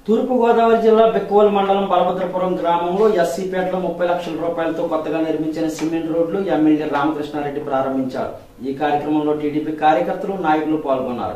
తూర్పుగోదావరి జిల్లా బెక్కువల్ మండలం బలభద్రపురం గ్రామంలో ఎస్సీపేటలో ముప్పై లక్షల రూపాయలతో కొత్తగా నిర్మించిన సిమెంట్ రోడ్లు ఎమ్మెల్యే రామకృష్ణారెడ్డి ప్రారంభించారు ఈ కార్యక్రమంలో టీడీపీ కార్యకర్తలు నాయకులు పాల్గొన్నారు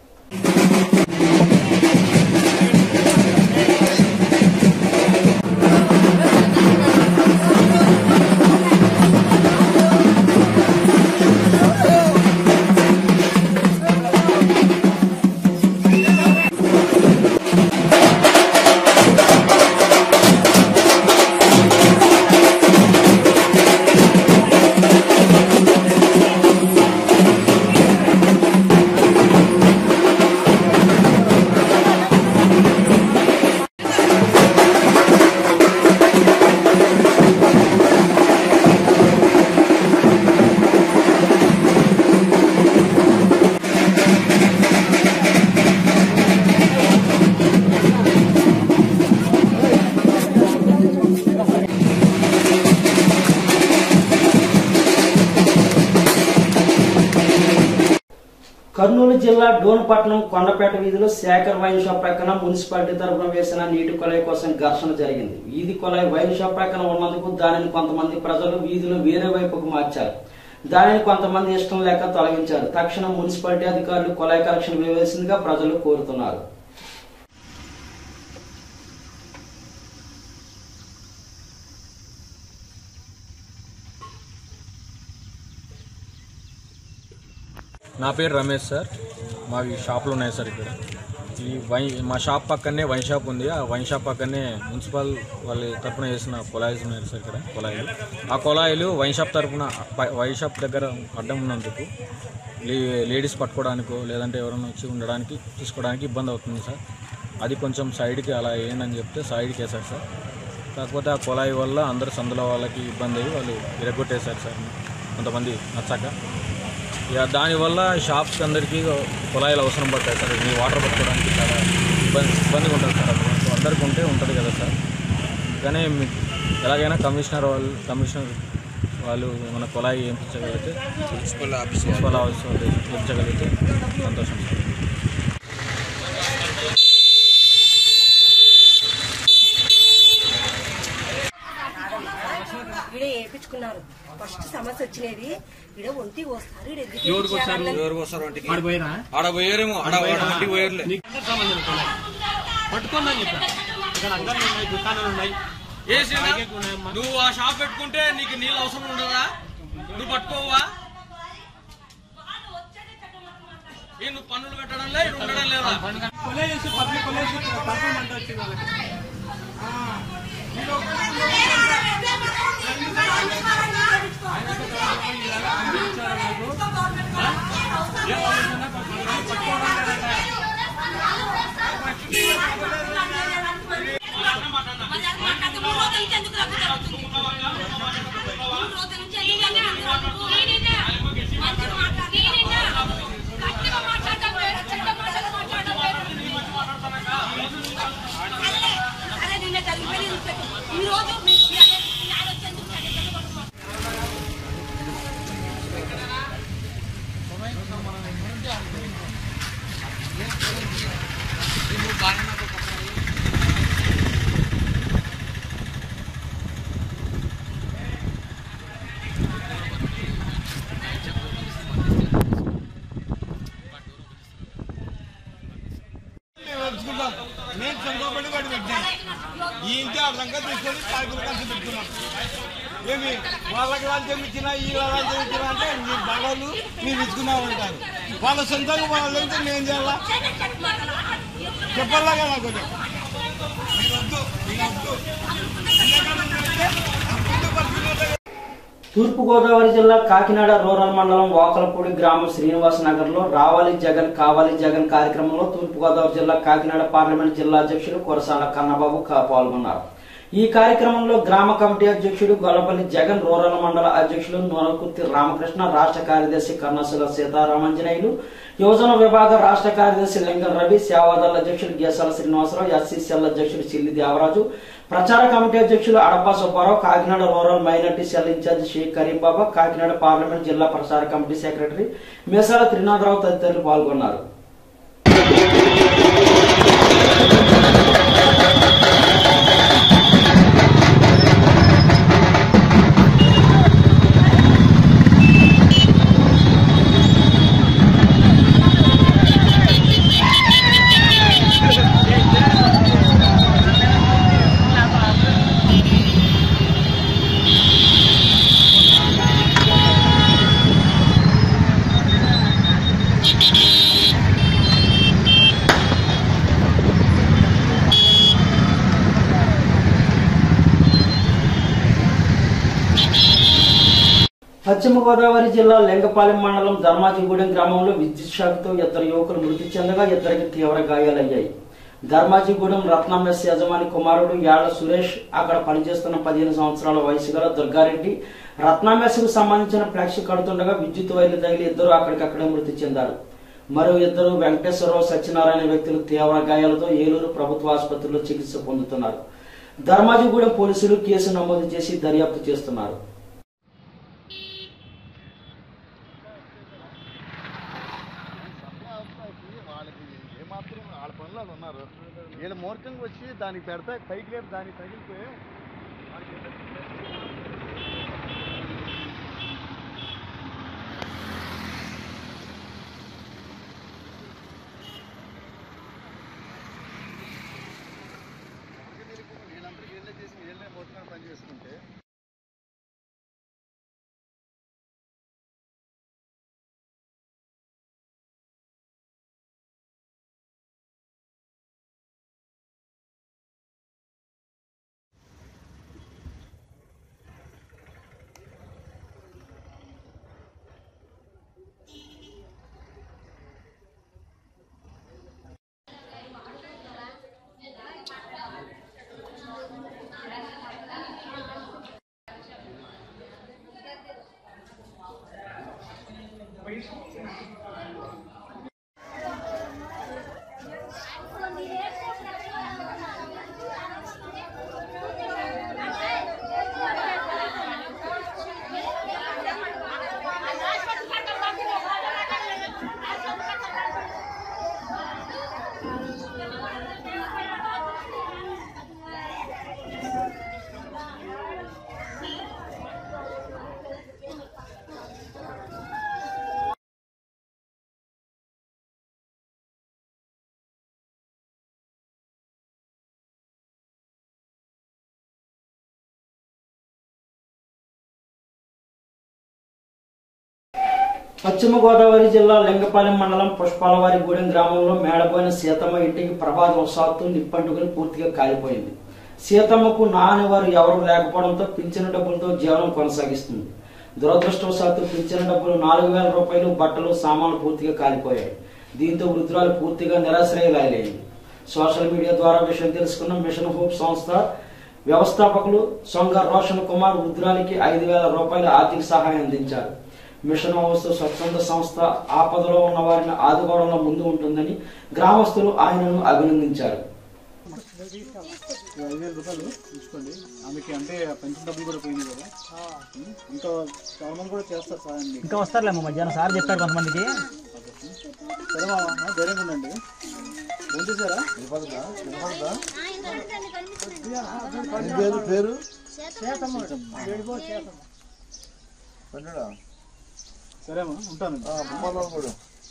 కర్నూలు జిల్లా డోన్పట్నం కొండపేట వీధిలో శేఖర్ వైన్ షాప్ ప్రక్కన మున్సిపాలిటీ తరఫున వేసిన నీటి కొలాయి కోసం ఘర్షణ జరిగింది వీధి కొలాయి వైన్ షాప్ ప్రక్కన ఉన్నందుకు దానిని కొంతమంది ప్రజలు వీధిలో వేరే వైపుకు మార్చారు దానిని కొంతమంది ఇష్టం లేక తొలగించారు తక్షణం మున్సిపాలిటీ అధికారులు కొలాయి కలెక్షన్ వేయవలసిందిగా ప్రజలు కోరుతున్నారు నా పేరు రమేష్ సార్ మావి షాపులు ఉన్నాయి సార్ ఇక్కడ ఈ వై మా షాప్ పక్కనే వైన్ షాప్ ఉంది ఆ వైన్ షాప్ పక్కనే మున్సిపల్ వాళ్ళ తరపున వేసిన కుళాయిలు ఉన్నాయి సార్ ఇక్కడ కుళాయిలు ఆ కుళాయిలు వైన్ షాప్ తరపున ప- వైన్ షాప్ దగ్గర అడ్డం ఉన్నందుకు లే లేడీస్ పట్టుకోవడానికో లేదంటే ఎవరైనా వచ్చి ఉండడానికి చూసుకోవడానికి ఇబ్బంది అవుతుంది సార్ అది కొంచెం సైడ్కి అలా వేయండి చెప్తే సైడ్కి వేశారు సార్ కాకపోతే ఆ కుళాయి వల్ల అందరు సందుల వాళ్ళకి ఇబ్బంది అయ్యి వాళ్ళు విరగొట్టేశారు సార్ కొంతమంది నచ్చక ఇక దానివల్ల షాప్స్ అందరికీ కుళాయిలు అవసరం పడతాయి సార్ మీ వాటర్ పట్టుకోవడానికి చాలా ఇబ్బంది ఇబ్బందిగా ఉంటుంది సార్ అప్పుడు సో అందరికీ ఉంటే ఉంటుంది కదా సార్ కానీ మీ- ఎలాగైనా కమిషనర్ వాళ్ళు కమిషనర్ వాళ్ళు మన కుళాయి ఏంపించగలిగితే మున్సిపల్ ఆఫీస్ మున్సిపల్ హౌస్ వాళ్ళు ఏంపించగలిగితే సంతోషం సార్ ఈడ వేయించుకున్నారు ఫస్ట్ సమస్య వచ్చినది ఈడ ఒంటి వస్తారు ఈడ ఎందుకు ఎవరికి వస్తారు వేయించారన్నది ఎవరికి వస్తారు వంటికి ఆడ పోయారేమో ఆడ వంటికి పోయారులే పట్టుకోమని చెప్పా ఇక్కడ అంగళ్ళు ఉన్నాయి దుకాణాలు ఉన్నాయి ఏసీనా? నువ్వు ఆ షాప్ పెట్టుకుంటే నీకు నీళ్ళు అవసరం ఉండదా నువ్వు పట్టుకోవా ఏ నువ్వు పన్నులు కట్టడం లేదు ఈడ ఉండడం లేదా కొలేసి పబ్లిక్ కొలేసి తప్పం అంటే వచ్చింది వాళ్ళకి ఈ రోజు మీ వచ్చేందుకు నేను చంద్రబాబు వాడు పెట్టాను ఈ ఇంటి ఆ సంగతి తీసుకొని కాయకులు కలిసి పెట్టుకున్నాం ఏమి వాళ్ళకి వాళ్ళు చెప్పించినా ఈ వాళ్ళు చెప్పించినా అంటే మీ బడలు మీరు ఇచ్చుకున్నాం అంటారు వాళ్ళ సొంతంగా వాళ్ళు అయితే నేను చేయాలా చెప్పాలా కదా కొంచెం మీరు వద్దు మీరు వద్దు ఎండాకాలం అయితే అప్పుడు పరిస్థితులు తూర్పుగోదావరి జిల్లా కాకినాడ రూరల్ మండలం వాకలపూడి గ్రామం శ్రీనివాస్ నగర్ లో రావాలి జగన్ కావాలి జగన్ కార్యక్రమంలో తూర్పుగోదావరి జిల్లా కాకినాడ పార్లమెంట్ జిల్లా అధ్యక్షులు కొరసాల కన్నబాబు కా- పాల్గొన్నారు ఈ కార్యక్రమంలో గ్రామ కమిటీ అధ్యక్షుడు గొల్లపల్లి జగన్ రూరల్ మండల అధ్యక్షులు నోనకుర్తి రామకృష్ణ రాష్ట్ర కార్యదర్శి కర్ణశిల సీతారామంజనేయులు యువజన విభాగ రాష్ట్ర కార్యదర్శి లింగం రవి సేవాదళ అధ్యక్షుడు గేసాల శ్రీనివాసరావు ఎస్సీసీఎల్ అధ్యక్షుడు చిల్లి దేవరాజు ప్రచార కమిటీ అధ్యక్షులు Adapa Subbarao Kakinada rural minority cell incharge Sheikh Kareem Baba Kakinada parliament జిల్లా ప్రచార కమిటీ సెక్రటరీ మేసాల త్రినాథరావు తదితరులు పాల్గొన్నారు పశ్చిమ గోదావరి జిల్లా లెంగపాలెం మండలం ధర్మాజిగూడెం గ్రామంలో విద్యుత్ షాక్తో ఇద్దరు యువకులు మృతి చెందగా ఇద్దరికి తీవ్ర గాయాలయ్యాయి ధర్మాజిగూడెం రత్నామెస్ యజమాని కుమారుడు యాళ్ల సురేష్ అక్కడ పనిచేస్తున్న పదిహేను సంవత్సరాల వయసు గల దుర్గారెడ్డి రత్నామెస్ కు సంబంధించిన ఫ్లెక్స్ కడుతుండగా విద్యుత్ వైర్లు తగిలి ఇద్దరు అక్కడికక్కడే మృతి చెందారు మరో ఇద్దరు వెంకటేశ్వరరావు సత్యనారాయణ వ్యక్తులు తీవ్ర గాయాలతో ఏలూరు ప్రభుత్వ ఆసుపత్రిలో చికిత్స పొందుతున్నారు ధర్మాజిగూడెం పోలీసులు కేసు నమోదు చేసి దర్యాప్తు చేస్తున్నారు వాళ్ళకి ఏమాత్రం వాళ్ళ పనులు వాళ్ళు ఉన్నారు వీళ్ళు మూర్ఖంగా వచ్చి దానికి పెడతా పైకి లేపు దానికి తగిలిపోయి వాడికి ఎంత- వీళ్ళందరికీ వీళ్ళే చేసి వీళ్ళే మూర్ఖంగా పని చేసుకుంటే పశ్చిమ గోదావరి జిల్లా లింగపాలెం మండలం పుష్పాలవారి గూడెం గ్రామంలో మేడపోయిన సీతమ్మ ఇంటికి ప్రమాదవశాత్తు నిప్పంటుకుని పూర్తిగా కాలిపోయింది సీతమ్మకు నాని వారు ఎవరు లేకపోవడంతో పింఛను డబ్బులతో జీవనం కొనసాగిస్తుంది దురదృష్టవశాత్తు పింఛను డబ్బులు నాలుగు వేల రూపాయలు బట్టలు సామాన్లు పూర్తిగా కాలిపోయాయి దీంతో వృద్ధురాలు పూర్తిగా నిరాశ్రయులైంది సోషల్ మీడియా ద్వారా విషయం తెలుసుకున్న మిషన్ హోప్ సంస్థ వ్యవస్థాపకులు సొంగ రోషన్ కుమార్ వృద్ధురాలికి ఐదు వేల రూపాయల ఆర్థిక సహాయం అందించారు మిషన్ హౌస్ స్వచ్ఛంద సంస్థ ఆపదలో ఉన్న వారిని ఆదుకోవడంలో ముందు ఉంటుందని గ్రామస్తులు ఆయనను అభినందించారు ఐదు వేల రూపాయలు తీసుకోండి ఆమెకి అంటే పెన్షన్ డబ్బులు కూడా పోయింది కదా ఉం? ఇంకా చాలా మంది కూడా చేస్తారు సాయం మీకు ఇంకా వస్తారులేమో మధ్యాహ్నం సార్ చెప్పారు కొంతమందికి సరే మామ ధైర్యంగా ఉండండి ఫోన్ చేశారా వినపడదా వినపడదా నీ పేరు పేరు పన్నెడా సరే అమ్మా ఉంటాను కూడా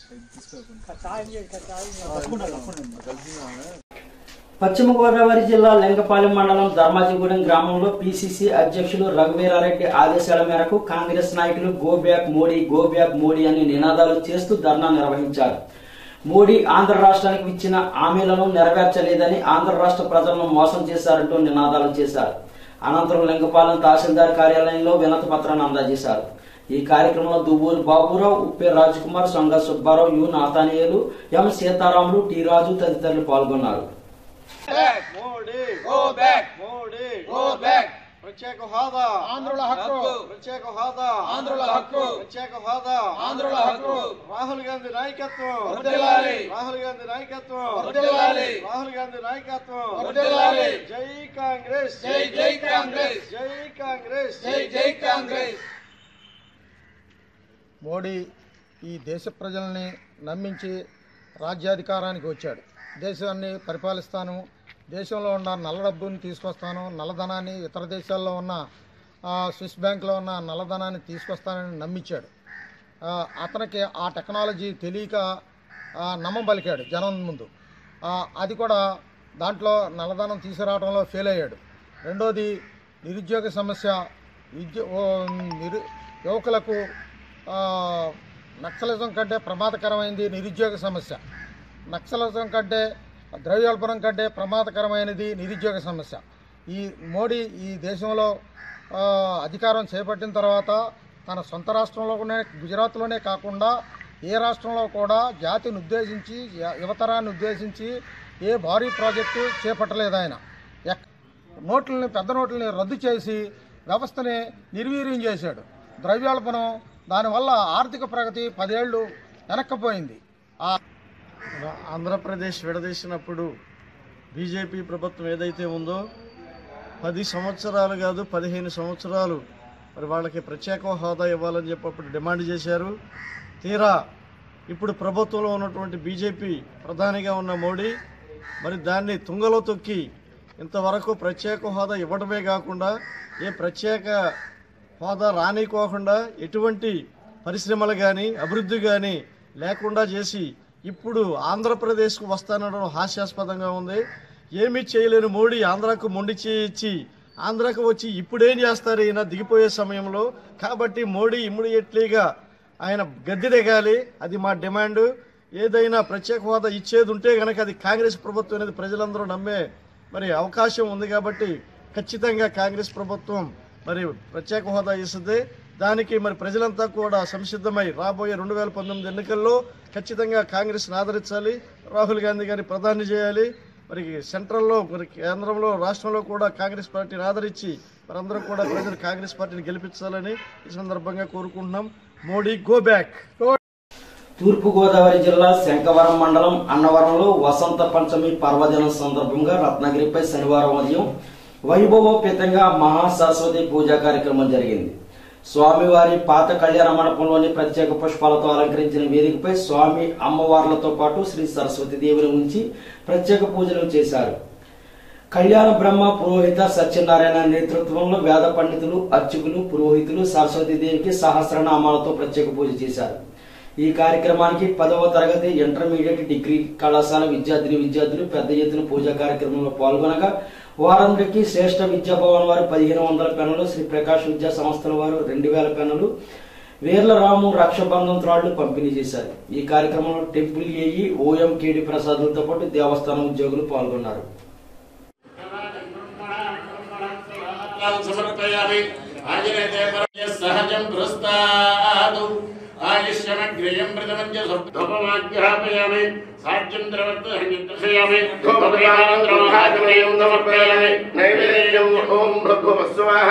తప్పకుండా తప్పకుండా కలిసి పశ్చిమ గోదావరి జిల్లా లింగపాలెం మండలం ధర్మాజిగూడెం గ్రామంలో పిసిసి అధ్యక్షులు రఘువీరారెడ్డి ఆదేశాల మేరకు కాంగ్రెస్ నాయకులు go back Modi go back Modi అని నినాదాలు చేస్తూ ధర్నా నిర్వహించారు మోడీ ఆంధ్ర రాష్ట్రానికి ఇచ్చిన హామీలను నెరవేర్చలేదని ఆంధ్ర రాష్ట్ర ప్రజలను మోసం చేశారంటూ నినాదాలు చేశారు అనంతరం లింగపాలెం తహసీల్దార్ కార్యాలయంలో వినతి పత్రాన్ని అందజేశారు ఈ కార్యక్రమంలో Duvvuru Baburao Uppe Rajkumar Songa Subbarao U Nathaniel M Seetharamulu T Raju తదితరులు పాల్గొన్నారు Modi go back Modi go back ప్రత్యేక హోదా ఆంధ్రుల హక్కు ప్రత్యేక హోదా ఆంధ్రుల హక్కు ప్రత్యేక హోదా ఆంధ్రుల హక్కు రాహుల్ గాంధీ నాయకత్వం రాహుల్ గాంధీ నాయకత్వం రాహుల్ గాంధీ నాయకత్వం జై కాంగ్రెస్ జై జై కాంగ్రెస్ జై కాంగ్రెస్ జై జై కాంగ్రెస్ మోడీ ఈ దేశ ప్రజల్ని నమ్మించి రాజ్యాధికారానికి వచ్చాడు దేశాన్ని పరిపాలిస్తాను దేశంలో ఉన్న నల్ల డబ్బుని తీసుకొస్తాను నల్లధనాన్ని ఇతర దేశాల్లో ఉన్న ఆ, స్విస్ బ్యాంక్లో ఉన్న నల్లధనాన్ని తీసుకొస్తానని నమ్మించాడు ఆ, అతనికి ఆ టెక్నాలజీ తెలియక ఆ, నమ్మబలికాడు జనం ముందు ఆ, అది కూడా దాంట్లో నల్లధనం తీసుకురావడంలో ఫెయిల్ అయ్యాడు రెండోది నిరుద్యోగ సమస్య విద్య ఓ, నిరు యువకులకు ఆ, నక్సలిజం కంటే ప్రమాదకరమైనది నిరుద్యోగ సమస్య నక్సలిజం కంటే ద్రవ్యోల్బణం కంటే ప్రమాదకరమైనది నిరుద్యోగ సమస్య ఈ మోడీ ఈ దేశంలో ఆ, అధికారం చేపట్టిన తర్వాత తన సొంత రాష్ట్రంలోనే గుజరాత్లోనే కాకుండా ఏ రాష్ట్రంలో కూడా జాతిని ఉద్దేశించి య- యువతరాన్ని ఉద్దేశించి ఏ భారీ ప్రాజెక్టు చేపట్టలేదు ఆయన ఎక్- నోట్లని పెద్ద నోట్లని రద్దు చేసి వ్యవస్థని నిర్వీర్యం చేశాడు ద్రవ్యోల్బణం దానివల్ల ఆర్థిక ప్రగతి పదేళ్ళు వెనక్కిపోయింది ఆ ఆంధ్రప్రదేశ్ విడదీసినప్పుడు బీజేపీ ప్రభుత్వం ఏదైతే ఉందో పది సంవత్సరాలు కాదు పదిహేను సంవత్సరాలు మరి వాళ్ళకి ప్రత్యేక హోదా ఇవ్వాలని చెప్పి అప్పుడు డిమాండ్ చేశారు తీరా ఇప్పుడు ప్రభుత్వంలో ఉన్నటువంటి బీజేపీ ప్రధానిగా ఉన్న మోడీ మరి దాన్ని తుంగలో తొక్కి ఇంతవరకు ప్రత్యేక హోదా ఇవ్వడమే కాకుండా ఏ ప్రత్యేక హోదా రానికోకుండా ఎటువంటి పరిశ్రమలు కానీ అభివృద్ధి కానీ లేకుండా చేసి ఇప్పుడు ఆంధ్రప్రదేశ్కు వస్తానడం హాస్యాస్పదంగా ఉంది ఏమీ చేయలేని మోడీ ఆంధ్రాకు మొండి చేయించి ఆంధ్రాకు వచ్చి ఇప్పుడేం చేస్తారు ఈయన దిగిపోయే సమయంలో కాబట్టి మోడీ ఇమ్మీడియట్లీగా ఆయన గద్దె దిగాలి అది మా డిమాండ్ ఏదైనా ప్రత్యేక హోదా ఇచ్చేది ఉంటే కనుక అది కాంగ్రెస్ ప్రభుత్వం అనేది ప్రజలందరూ నమ్మే మరి అవకాశం ఉంది కాబట్టి ఖచ్చితంగా కాంగ్రెస్ ప్రభుత్వం మరి ప్రత్యేక హోదా ఇస్తుంది దానికి మరి ప్రజలంతా కూడా సంసిద్ధమై రాబోయే రెండు వేల పంతొమ్మిది ఎన్నికల్లో ఖచ్చితంగా కాంగ్రెస్ని ఆదరించాలి రాహుల్ గాంధీ గారిని ప్రధాని చేయాలి మరి సెంట్రల్లో మరి కేంద్రంలో రాష్ట్రంలో కూడా కాంగ్రెస్ పార్టీని ఆదరించి మరందరూ కూడా ప్రజలు కాంగ్రెస్ పార్టీని గెలిపించాలని ఈ సందర్భంగా కోరుకుంటున్నాం మోడీ గో బ్యాక్ తూర్పుగోదావరి జిల్లా శంఖవరం మండలం అన్నవరంలో వసంత పంచమి పర్వదినం సందర్భంగా రత్నగిరిపై శనివారం ఉదయం వైభవోపేతంగా మహాసరస్వతి పూజా కార్యక్రమం జరిగింది స్వామివారి పాత కళ్యాణ మండపంలోని ప్రత్యేక పుష్పాలతో అలంకరించిన వేదికపై స్వామి అమ్మవార్లతో పాటు శ్రీ సరస్వతి దేవిని ఉంచి ప్రత్యేక పూజలు చేశారు కళ్యాణ బ్రహ్మ పురోహిత సత్యనారాయణ నేతృత్వంలో వేద పండితులు అర్చకులు పురోహితులు సరస్వతి దేవికి సహస్రనామాలతో ప్రత్యేక పూజ చేశారు ఈ కార్యక్రమానికి పదవ తరగతి ఇంటర్మీడియట్ డిగ్రీ కళాశాల విద్యార్థిని విద్యార్థులు పెద్ద ఎత్తున పూజా కార్యక్రమంలో పాల్గొనగా వారందరికీ శ్రేష్ఠ విద్యా భవన్ వారు పదిహేను వందల పెన్నులు శ్రీ ప్రకాష్ విద్యా సంస్థల వారు రెండు వేల పెన్నులు వేర్ల రాము రక్షబంధం త్రాళ్లు పంపిణీ చేశారు ఈ కార్యక్రమంలో టెంపుల్ ఏఈ ఓఎం కేడి ప్రసాదులతో పాటు దేవస్థానం ఉద్యోగులు పాల్గొన్నారు సమర్పయామి ఆంజనేయ సహజం పురస్తాదు ఆయుష్యమగ్రయం ప్రథమంచ స్వర్గోపమాగ్రహాపయామి సాధ్యం ద్రవత్వయామి సమర్పయామి నైవేద్యం ఓం భగవస్వాహ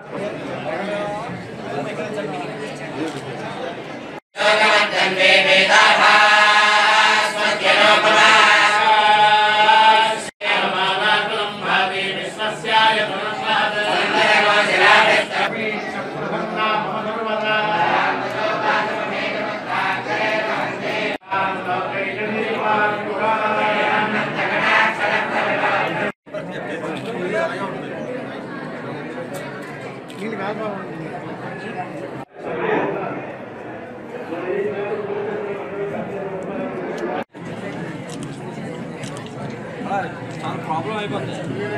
చాలా ప్రాబ్లం అయిపోతుంది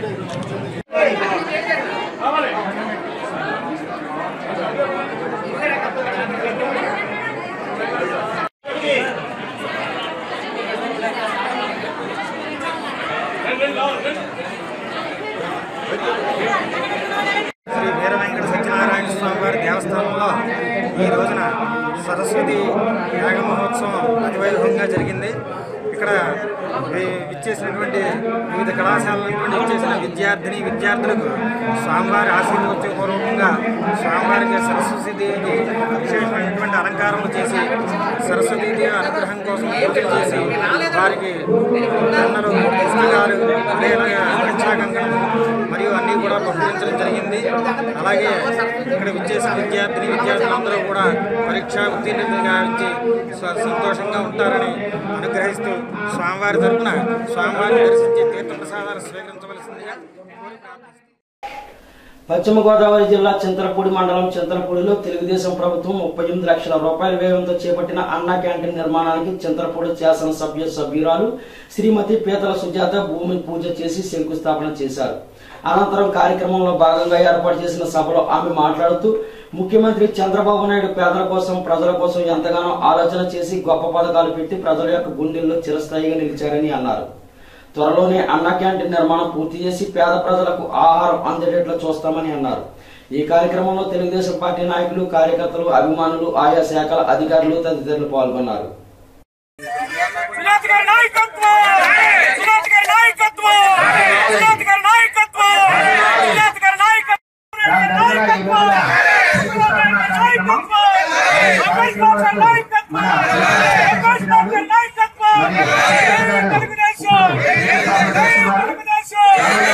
శ్రీ వీర వెంకట సత్యనారాయణ స్వామి వారి దేవస్థానంలో ఈ రోజున సరస్వతి యాగ మహోత్సవం అతి వైభవంగా జరిగింది ఇక్కడ వి- విచ్చేసినటువంటి వివిధ కళాశాలల నుండి విచ్చేసిన విద్యార్థిని విద్యార్థులకు స్వామివారి ఆశీర్వచపూర్వకంగా స్వామివారికి సరస్వతి దేవికి విశేషమైనటువంటి అలంకారములు చేసి సరస్వతి దేవి అనుగ్రహం కోసం పూజలు చేసి వారికి దండలు పుస్తకాలు అదేలాగా పంచాకంకణము మరియు అన్నీ కూడా పంపించడం జరిగింది అలాగే ఇక్కడ విచ్చేసిన విద్యార్థిని విద్యార్థులందరూ కూడా పరీక్షా ఉత్తీర్ణులుగా గావించి స- సంతోషంగా ఉంటారని అనుగ్రహిస్తూ స్వామివారి తరపున స్వామివారిని దర్శించి తీర్థ ప్రసాదాలు స్వీకరించవలసిందిగా కోరి ప్రార్థిస్తున్నాను. పశ్చిమ గోదావరి జిల్లా చింతలపూడి మండలం చింతలపూడిలో తెలుగుదేశం ప్రభుత్వం ముప్పై ఎనిమిది లక్షల రూపాయల వ్యయంతో చేపట్టిన అన్నా క్యాంటీన్ నిర్మాణానికి చింతలపూడి శాసనసభ్య సభ్యురాలు శ్రీమతి పీతల సుజాత భూమి పూజ చేసి శంకుస్థాపన చేశారు అనంతరం కార్యక్రమంలో భాగంగా ఏర్పాటు చేసిన సభలో ఆమె మాట్లాడుతూ ముఖ్యమంత్రి చంద్రబాబు నాయుడు పేదల కోసం ప్రజల కోసం ఎంతగానో ఆలోచన చేసి గొప్ప పథకాలు పెట్టి ప్రజల యొక్క గుండెల్లో చిరస్థాయిగా నిలిచారని అన్నారు త్వరలోనే అన్న క్యాంటీన్ నిర్మాణం పూర్తి చేసి పేద ప్రజలకు ఆహారం అందేటట్లు చూస్తామని అన్నారు ఈ కార్యక్రమంలో తెలుగుదేశం పార్టీ నాయకులు కార్యకర్తలు అభిమానులు ఆయా శాఖల అధికారులు తదితరులు పాల్గొన్నారు సుజాత గారి నాయకత్వం సుజాత గారి నాయకత్వం సుజాత గారి నాయకత్వం సుజాత గారి నాయకత్వం నాయకత్వం సుజాత గారి నాయకత్వం రమేష్ బాబు గారి నాయకత్వం రమేష్ బాబు గారి నాయకత్వం తెలుగుదేశం తెలుగుదేశం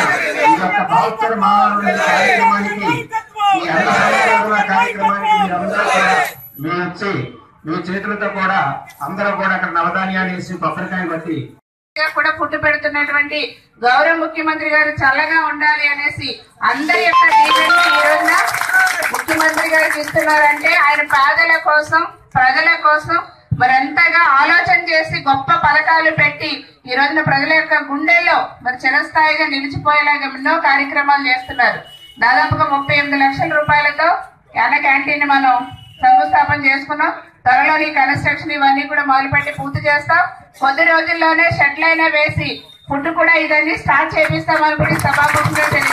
మీ వచ్చి మీ చేతులతో కూడా అందరూ కూడా అక్కడ నవధాన్యాలు వేసి కొబ్బరికాయ బట్టి కూడా పుట్టు పెడుతున్నటువంటి గౌరవ ముఖ్యమంత్రి గారు చల్లగా ఉండాలి అనేసి అందరి యొక్క దీవెనలు ఈ రోజున ముఖ్యమంత్రి గారికి ఇస్తున్నారంటే ఆయన పేదల కోసం ప్రజల కోసం మరి ఎంతగా ఆలోచన చేసి గొప్ప పథకాలు పెట్టి ఈ రోజున ప్రజల యొక్క గుండెల్లో మరి చిరస్థాయిగా నిలిచిపోయేలాగా ఎన్నో కార్యక్రమాలు చేస్తున్నారు దాదాపుగా ముప్పై ఎనిమిది లక్షల రూపాయలతో అన్న క్యాంటీన్ మనం శంకుస్థాపన చేసుకున్నాం త్వరలోని కన్స్ట్రక్షన్ ఇవన్నీ కూడా మొదలుపెట్టి పూర్తి చేస్తాం కొద్ది రోజుల్లోనే షెడ్లైనా వేసి ఫుడ్ కూడా ఇదన్నీ స్టార్ట్ చేపిస్తామని కూడా ఈ సభాముఖంగా తెలియ